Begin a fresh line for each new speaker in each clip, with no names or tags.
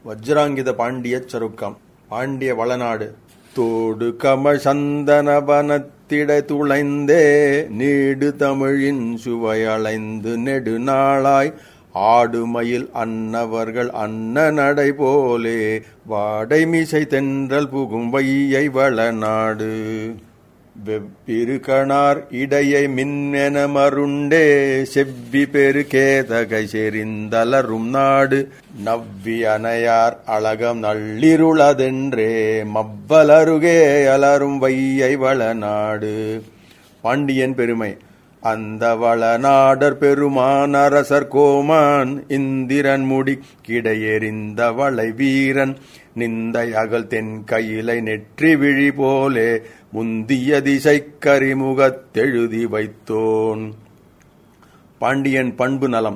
வஜ்ராங்கித பாண்டிய சருக்கம் பாண்டிய வளநாடு தோடு கமழ் சந்தனவனத்திடை துளைந்தே நீடு தமிழின் சுவையளைந்து நெடுநாளாய் ஆடுமயில் அன்னவர்கள் அன்ன நடை போலே வாடை மிசை தென்றல் புகும் வையை வளநாடு வெவ்விரு கணார் இடையை மின்னென மருண்டே செவ்வி பெரு கேதகை செறிந்தலரும் நாடு நவ்வி அணையார் அழகம் நள்ளிருளதென்றே மவ்வலருகே அலரும் வையை வளநாடு பாண்டியன் பெருமை அந்த வளநாடர் பெருமான் அரசர் கோமான் இந்திரன் முடி கிடையெறிந்த வளை வீரன் நிந்தை அகல் தென் கையிலை நெற்றி விழி போலே முந்திய திசை கரிமுகத்தெழுதி வைத்தோன் பாண்டியன் பண்பு நலம்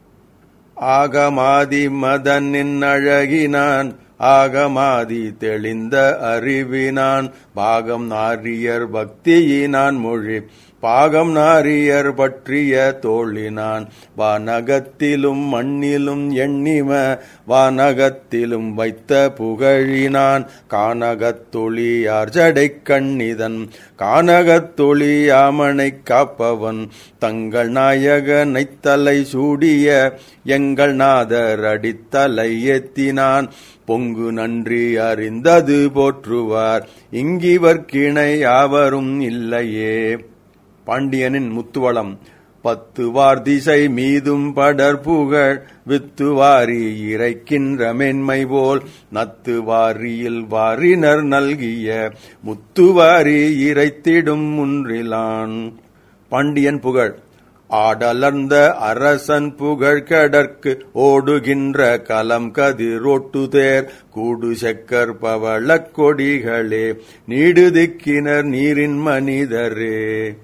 ஆகமாதி மதனின் அழகினான் ஆகமாதி தெளிந்த அறிவினான் பாகம் நாரியர் பக்தியினான் மொழி பாகம் நாரியர் பற்றிய தோழினான் வானகத்திலும் மண்ணிலும் எண்ணிம வானகத்திலும் வைத்த புகழினான் கானகத்தொழியார் ஜடை கண்ணிதன் கானகத்தொழியாமனை காப்பவன் தங்கள் நாயகனைத் தலை சூடிய எங்கள் நாதர் அடித்தலை ஏத்தினான் பொங்கு நன்றி அறிந்தது போற்றுவார் இங்கிவர் கிணை யாவரும் இல்லையே பாண்டியனின் முத்துவளம் பத்து வார் திசை மீதும் படர் புகழ் வித்து வாரி இறைக்கின்ற மென்மை போல் நத்து வாரியில் வாரினர் நல்கிய முத்துவாரி இறைத்திடும் முன்றிலான் பாண்டியன் புகழ் ஆடலர்ந்த அரசன் புகழ் கடற்கு ஓடுகின்ற கலம் கதிரோட்டுதேர் கூடு செக்கர் பவளக் கொடிகளே நீடு திக்கினர் நீரின் மனிதரே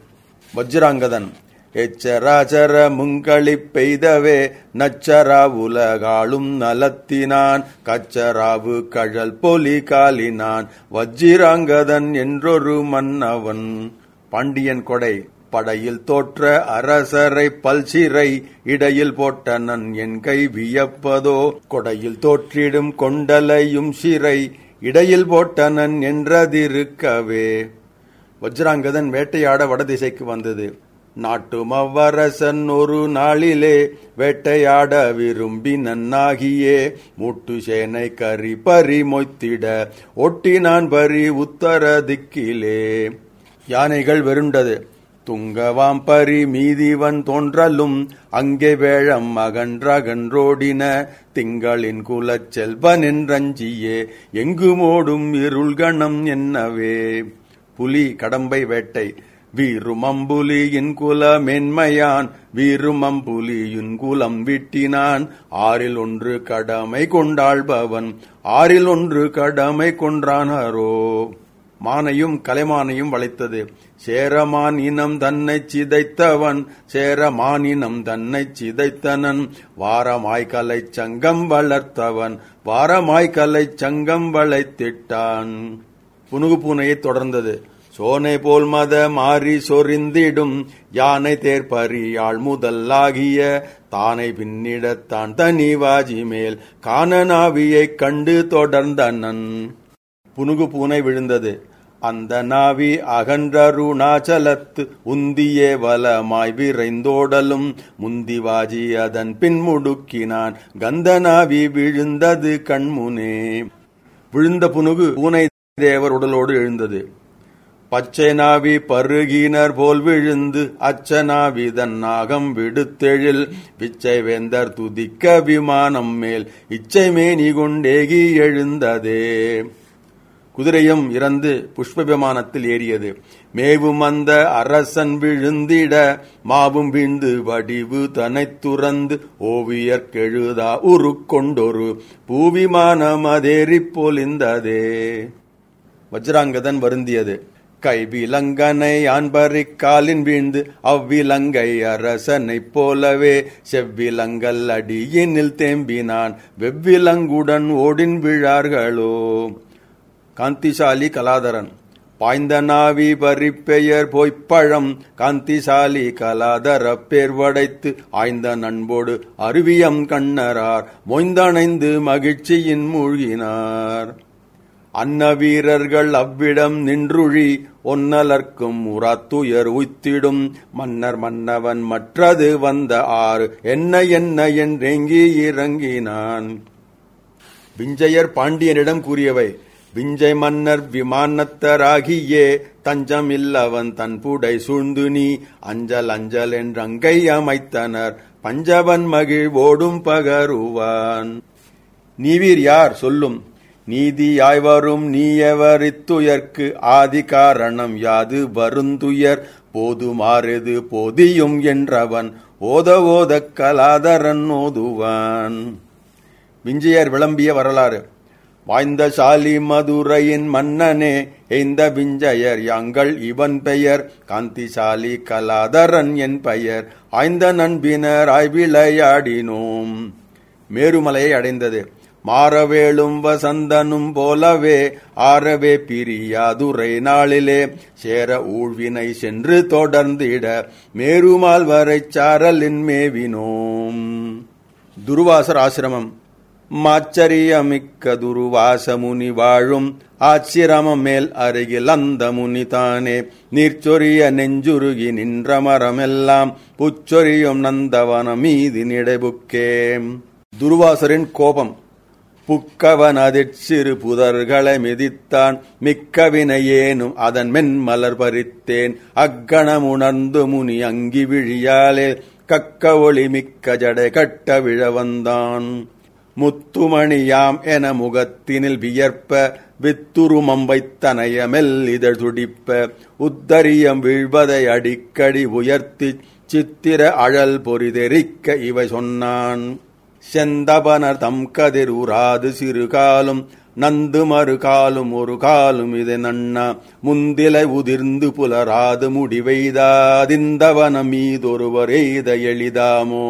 வஜ்ராங்கதன் எச்சராச்சர முங்களி பெய்தவே நச்சரா உலகாளும் நலத்தினான் கச்சராவு கழல் பொலி காலினான் வஜ்ராங்கதன் என்றொரு மன்னவன் பாண்டியன் கொடை படையில் தோற்ற அரசரை பல்சிறை இடையில் போட்டனன் என் கை வியப்பதோ கொடையில் தோற்றிடும் கொண்டலையும் சிறை இடையில் போட்டனன் என்றதிருக்கவே வஜ்ராங்கதன் வேட்டையாட வடதிசைக்கு வந்தது நாட்டு மவ்வரசன் ஒரு நாளிலே வேட்டையாட விரும்பி நன்னாகியே மூட்டு சேனை கரி பறி மொய்த்திட ஒட்டினான் பரி உத்தர திக்கிலே யானைகள் வெருண்டது துங்கவாம் பரி மீதிவன் தோன்றலும் அங்கே வேழம் அகன்றகன்றோடின திங்களின் குலச் செல்வன் என்றஞ்சியே எங்குமோடும் இருள்கணம் என்னவே புலி கடம்பை வேட்டை வீருமம்புலியின் குல மென்மையான் வீருமம்புலியின் குலம் விட்டினான் ஆறில் ஒன்று கடமை கொண்டாள்பவன் ஆறில் ஒன்று கடமை கொன்றானரோ மானையும் கலைமானையும் வளைத்தது சேரமான் இனம் தன்னை சிதைத்தவன் சேரமான் இனம் தன்னை சிதைத்தனன் வாரமாய் கலை சங்கம் வளர்த்தவன் வாரமாய் கலை சங்கம் வளைத்திட்டான் புனுகு பூனையை தொடர்ந்தது சோனை போல் மத மாறி சொரிந்திடும் யானை தேர்ப்பறியாள் முதல்லாகிய தானை பின்னிடத்தான் தனி வாஜி மேல் காணனாவியைக் கண்டு தொடர்ந்தனன் புனுகு பூனை விழுந்தது அந்த நாவி அகன்றருணாச்சலத்து உந்தியே வலமாய் விரைந்தோடலும் முந்திவாஜி அதன் பின் முடுக்கினான் கந்த நாவி விழுந்தது கண்முனே விழுந்த புனுகு பூனை தேவர் உடலோடு எழுந்தது பச்சை நாவி பருகினர் போல் விழுந்து அச்சனாவி தன் நாகம் விடுத்தெழில் பிச்சை வேந்தர் துதிக்க விமானம் மேல் இச்சை மேனி கொண்டேகி எழுந்ததே குதிரையும் இறந்து புஷ்ப விமானத்தில் ஏறியது மேவும் அந்த அரசன் விழுந்திட மாவும் வீழ்ந்து வடிவு தனை துறந்து ஓவியர் கெழுதா உருக்கொண்டொரு பூவிமானம் அதேறி பொலிந்ததே வஜ்ராங்கதன் வருந்தியது கைவிலங்கனை ஆண்பறிக் காலின் வீழ்ந்து அவ்விலங்கை அரசனைப் போலவே செவ்விலங்கல் அடியினில் தேம்பினான் வெவ்விலங்குடன் ஓடின் விழார்களோ காந்திசாலி கலாதரன் பாய்ந்த நாவி பறிப்பெயர் பொய்ப்பழம் காந்திசாலி கலாதர பேர்வடைத்து ஆய்ந்த நண்போடு அருவியம் கண்ணரார் மொய்ந்தணைந்து மகிழ்ச்சியின் மூழ்கினார் அன்ன வீரர்கள் அவ்விடம் நின்றுழி ஒன்னலர்க்கும் உராத்துயர் உய்த்திடும் மன்னர் மன்னவன் மற்றது வந்த ஆறு என்ன என்ன என்றெங்கி இறங்கினான் விஞ்சையர் பாண்டியனிடம் கூறியவை விஞ்சை மன்னர் விமானத்தராகியே தஞ்சம் இல்லவன் தன் புடை சூழ்ந்து நீ அஞ்சல் அஞ்சல் என்றங்கை அமைத்தனர் பஞ்சவன் மகிழ் ஓடும் பகருவான் நீவீர் யார் சொல்லும் நீதியாய் வரும் நீயவரித்துயர்க்கு ஆதி காரணம் யாது வருந்துயர் போதுமாறுது போதியும் என்றவன் ஓத ஓத கலாதரன் ஓதுவான் விஞ்சையர் விளம்பிய வரலாறு வாய்ந்த சாலி மதுரையின் மன்னனே எய்ந்த விஞ்சையர் யாங்கள் இவன் பெயர் காந்திசாலி கலாதரன் என் பெயர் ஆய்ந்த நண்பினர் விளையாடினோம் மேருமலையை அடைந்தது மாறவேளும் வசந்தனும் போலவே ஆறவே பிரியாதுரை நாளிலே சேர ஊழ்வினை சென்று தொடர்ந்திட மேருமால் வரை சாரலின் மேவினோம் துருவாசர் ஆசிரமம் மாச்சரியமிக்க துருவாச முனி வாழும் ஆச்சிரமம் மேல் அருகில் அந்த முனி தானே நீர்ச்சொரிய நெஞ்சுருகி நின்ற மரமெல்லாம் புச்சொரியும் நந்தவன மீதி நிடைபுக்கே துருவாசரின் கோபம் புக்கவன் அதிற்சிறு புதர்களை மிதித்தான் மிக்கவினையேனும் அதன் மென்மலர் பறித்தேன் அக்கணம் உணர்ந்து முனி அங்கி விழியாலே கக்க ஒளி மிக்க ஜடை கட்ட விழ வந்தான் முத்துமணியாம் என முகத்தினில் வியர்ப்ப வித்துருமம் வைத்தனைய மெல்லிதழ் துடிப்ப உத்தரியம் வீழ்வதை அடிக்கடி உயர்த்தி சித்திர அழல் பொறிதெரிக்க இவை சொன்னான் செந்தபனர் தம் கதிர் உராது சிறு காலும் நந்து மறு காலும் ஒரு காலும் இது நன்னா முந்திலை உதிர்ந்து புலராது முடிவெய்தாதிந்தவன மீதொருவர் எய்த எளிதாமோ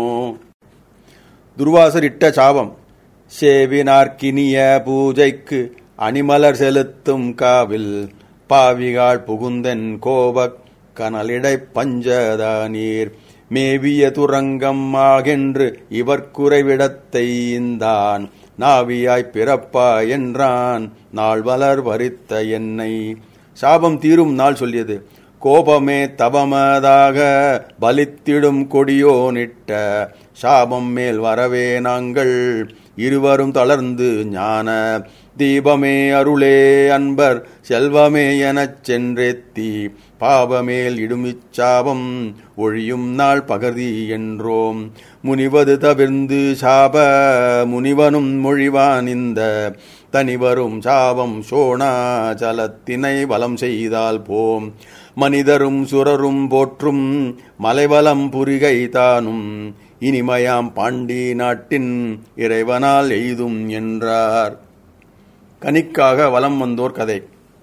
துர்வாசர் இட்ட சாபம் சேவினார்க்கினிய பூஜைக்கு அணிமலர் செலுத்தும் காவில் பாவிகாள் புகுந்தன் கோபக் கனலிடை பஞ்சதா நீர் மேவிய துரங்கம் ஆகென்று இவர் குறைவிடத்தை இந்தான் நாவியாய் பிறப்பா என்றான் நாள் வளர் வரித்த என்னை சாபம் தீரும் நாள் சொல்லியது கோபமே தவமதாக பலித்திடும் கொடியோனிட்ட சாபம் மேல் வரவே நாங்கள் இருவரும் தளர்ந்து ஞான தீபமே அருளே அன்பர் செல்வமே எனச் சென்றேத்தி பாவமேல் இடுமிச்சாபம் ஒழியும் நாள் பகர்தி என்றோம் முனிவது தவிர்ந்து சாப முனிவனும் மொழிவான் இந்த தனிவரும் சாபம் சோணாச்சலத்தினை வலம் செய்தால் போம் மனிதரும் சுரரும் போற்றும் மலைவலம் புரிகை தானும் இனிமயாம் பாண்டி நாட்டின் இறைவனால் எய்தும் என்றார் கனிக்காக வலம் வந்தோர் கதை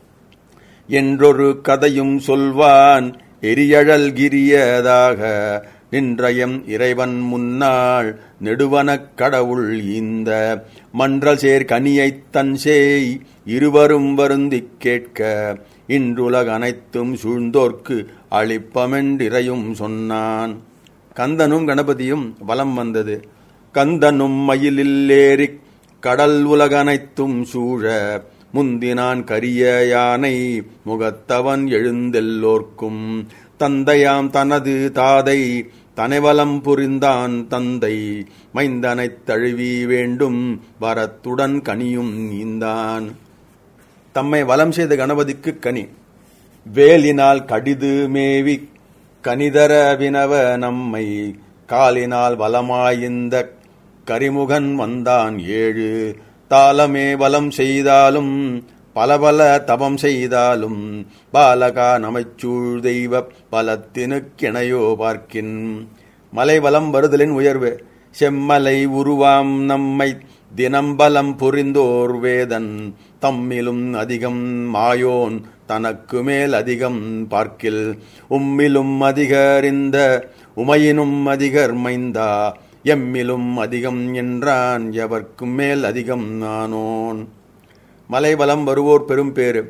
என்றொரு கதையும் சொல்வான் எரியழல் கிரியதாக நின்றயம் இறைவன் முன்னாள் நெடுவனக் கடவுள் இந்த மன்றல் சேர் கனியைத் தன் சேய் இருவரும் வருந்திக் கேட்க இன்றுலக அனைத்தும் சூழ்ந்தோர்க்கு அளிப்பமென்றிரையும் சொன்னான் கந்தனும் கணபதியும் வலம் வந்தது கந்தனும் மயிலில் ஏறிக் கடல் உலகனைத்தும் சூழ முந்தினான் கரிய யானை முகத்தவன் எழுந்தெல்லோர்க்கும் தந்தையாம் தனது தாதை தனைவலம் புரிந்தான் தந்தை மைந்தனைத் தழுவி வேண்டும் வரத்துடன் கனியும் நீந்தான் தம்மை வலம் செய்த கணபதிக்கு கனி வேலினால் கடிது மேவி கனிதர வினவ நம்மை காலினால் வலமாயிந்த கரிமுகன் வந்தான் ஏழு தாளமே வலம் செய்தாலும் பல பல தபம் செய்தாலும் பாலகா நமைச்சூழ் தெய்வ பலத்தினுக்கிணையோ பார்க்கின் மலை வலம் வருதலின் உயர்வு செம்மலை உருவாம் நம்மை தினம்பலம் புரிந்தோர் வேதன் தம்மிலும் அதிகம் மாயோன் தனக்கு மேல் அதிகம் பார்க்கில் உம்மிலும் அதிகரிந்த உமையினும் அதிகர் மைந்தா எம்மிலும் அதிகம் என்றான் எவர்க்கும் மேல் அதிகம் நானோன் மலைவலம் வருவோர் பெரும் பேரு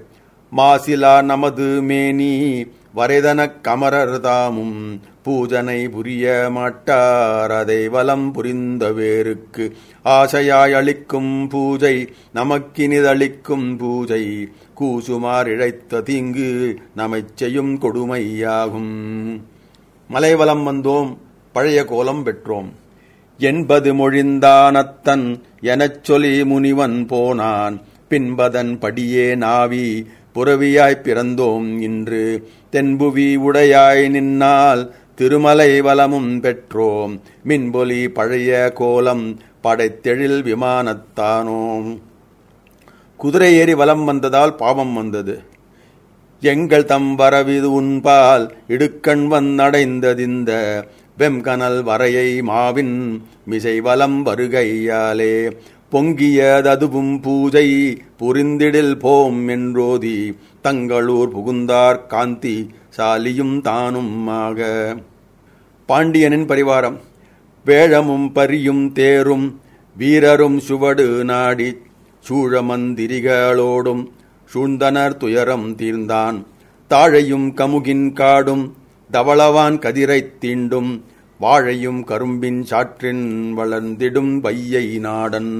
மாசிலா நமது மேனி வரைதனக் கமரர் தாமும் பூஜனை புரிய மாட்டார் அதை வலம் புரிந்த வேருக்கு ஆசையாய் அளிக்கும் பூஜை நமக்கினிதளிக்கும் பூஜை கூசுமார் இழைத்த தீங்கு நமைச் செய்யும் கொடுமையாகும் மலைவலம் வந்தோம் பழைய கோலம் பெற்றோம் என்பது மொழிந்தானத்தன் எனச் சொல்லி முனிவன் போனான் பின்பதன் படியே நாவி புறவியாய்ப் பிறந்தோம் இன்று தென்புவி உடையாய் நின்னால் திருமலை வலமும் பெற்றோம் மின்பொலி பழைய கோலம் படைத்தெழில் விமானத்தானோம் குதிரை ஏறி வலம் வந்ததால் பாவம் வந்தது எங்கள் தம் வரவிது உன்பால் இடுக்கண் வந்தடைந்ததிந்த வெம்கனல் வரையை மாவின் மிசை வலம் வருகையாலே பொங்கியததுவும் பூஜை புரிந்திடில் போம் என்றோதி தங்களூர் புகுந்தார் காந்தி சாலியும் தானும் ஆக பாண்டியனின் பரிவாரம் வேழமும் பரியும் தேரும் வீரரும் சுவடு நாடி சூழமந்திரிகளோடும் சூழ்ந்தனர் துயரம் தீர்ந்தான் தாழையும் கமுகின் காடும் தவளவான் கதிரைத் தீண்டும் வாழையும் கரும்பின் சாற்றின் வளர்ந்திடும் வையை நாடன்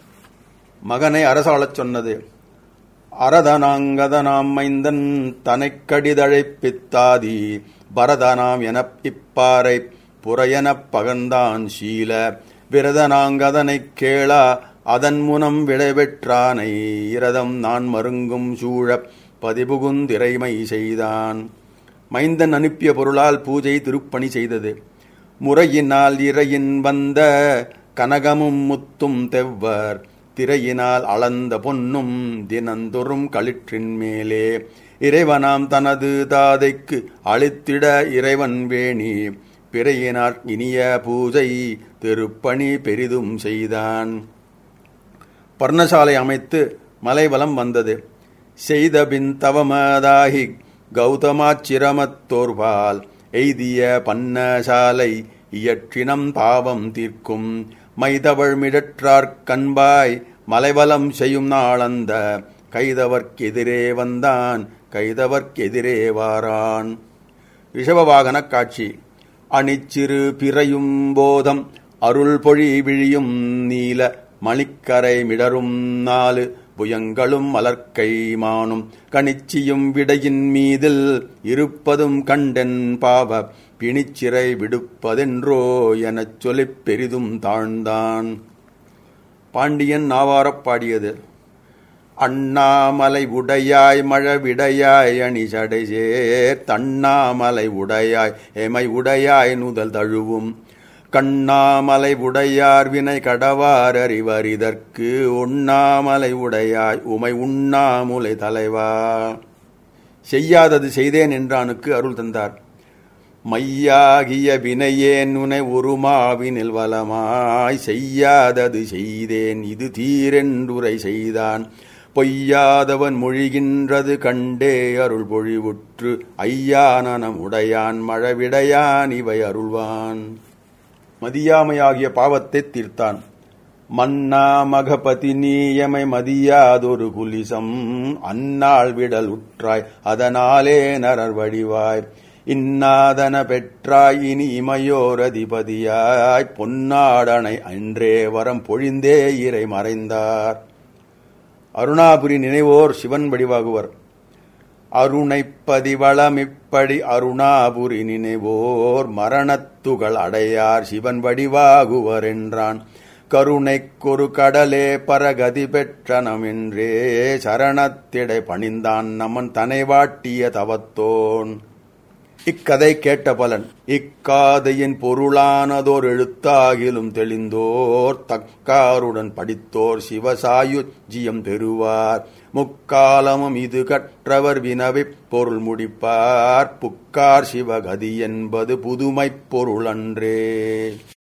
மகனை அரசாளச் சொன்னது அரதனாங்கதனாம் மைந்தன் தனைக் கடிதழைப்பித்தாதி பரதனாம் எனப் இப்பாரை புறையெனப் பகர்ந்தான் சீல விரதனாங்கதனைக் கேளா அதன் முனம் விளைவெற்றானை இரதம் நான் மருங்கும் சூழப் பதிபுகுந்திரைமை செய்தான் மைந்தன் அனுப்பிய பொருளால் பூஜை திருப்பணி செய்தது முறையினால் இறையின் வந்த கனகமும் முத்தும் தெவ்வர் திரையினால் அளந்த பொன்னும் தினந்தொறும் களிற்றின் மேலே இறைவனாம் தனது தாதைக்கு அளித்திட இறைவன் வேணி பிறையினார் இனிய பூஜை திருப்பணி பெரிதும் செய்தான் பர்ணசாலை அமைத்து மலைவலம் வந்தது செய்தபின் தவமதாகி கௌதமாச்சிரமத்தோர்பால் எய்திய பன்னசாலை இயற்றினம் பாவம் தீர்க்கும் மைதவள் மிடற்றார்க் கண்பாய் மலைவலம் செய்யும் நாளந்த கைதவர்க்கெதிரே வந்தான் கைதவர்க்கெதிரே வாரான் ரிஷபவாகனக் காட்சி அணிச்சிறு பிறையும் போதம் அருள் பொழி விழியும் நீல மணிக்கரை மிடரும் நாலு புயங்களும் மலர்க்கை மானும் கணிச்சியும் விடையின் மீதில் இருப்பதும் கண்டென் பாவ பிணிச்சிறை விடுப்பதென்றோ எனச் சொல்லிப் பெரிதும் தாழ்ந்தான் பாண்டியன் நாவாரப் பாடியது அண்ணாமலை உடையாய் மழவிடையாய் அணி சடைசேர் தண்ணாமலை உடையாய் எமை உடையாய் நுதல் தழுவும் கண்ணாமலை உடையார் வினை கடவார் அறிவரிதற்கு உண்ணாமலை உடையாய் உமை உண்ணாமுலை தலைவா செய்யாதது செய்தேன் என்றானுக்கு அருள் தந்தார் மையாகிய வினையேன் உனை உருமாவினில் வலமாய் செய்யாதது செய்தேன் இது தீரென்றுரை செய்தான் பொய்யாதவன் மொழிகின்றது கண்டே அருள் பொழிவுற்று ஐயானனம் உடையான் மழவிடையான் இவை அருள்வான் மதியாமையாகிய பாவத்தைத் தீர்த்தான் மன்னா மகபதி நீயமை மதியாதொரு குலிசம் அந்நாள் விடல் உற்றாய் அதனாலே நரர் வடிவாய் இன்னாதன பெற்றாய் இனி இமையோர் அதிபதியாய் பொன்னாடனை அன்றே வரம் பொழிந்தே இறை மறைந்தார் அருணாபுரி நினைவோர் சிவன் வடிவாகுவர் அருணைப்பதிவளமிப்படி அருணாபுரி நினைவோர் மரணத்துகள் அடையார் சிவன் வடிவாகுவர் என்றான் கருணைக்கொரு கடலே பரகதி பெற்றனமென்றே சரணத்திடை பணிந்தான் நமன் தனை வாட்டிய தவத்தோன் இக்கதை கேட்ட பலன் இக்காதையின் பொருளானதோர் எழுத்தாகிலும் தெளிந்தோர் தக்காருடன் படித்தோர் சிவசாயுஜ்யம் பெறுவார் முக்காலமும் இது கற்றவர் வினவிப் பொருள் முடிப்பார் புக்கார் சிவகதி என்பது புதுமைப் பொருளன்றே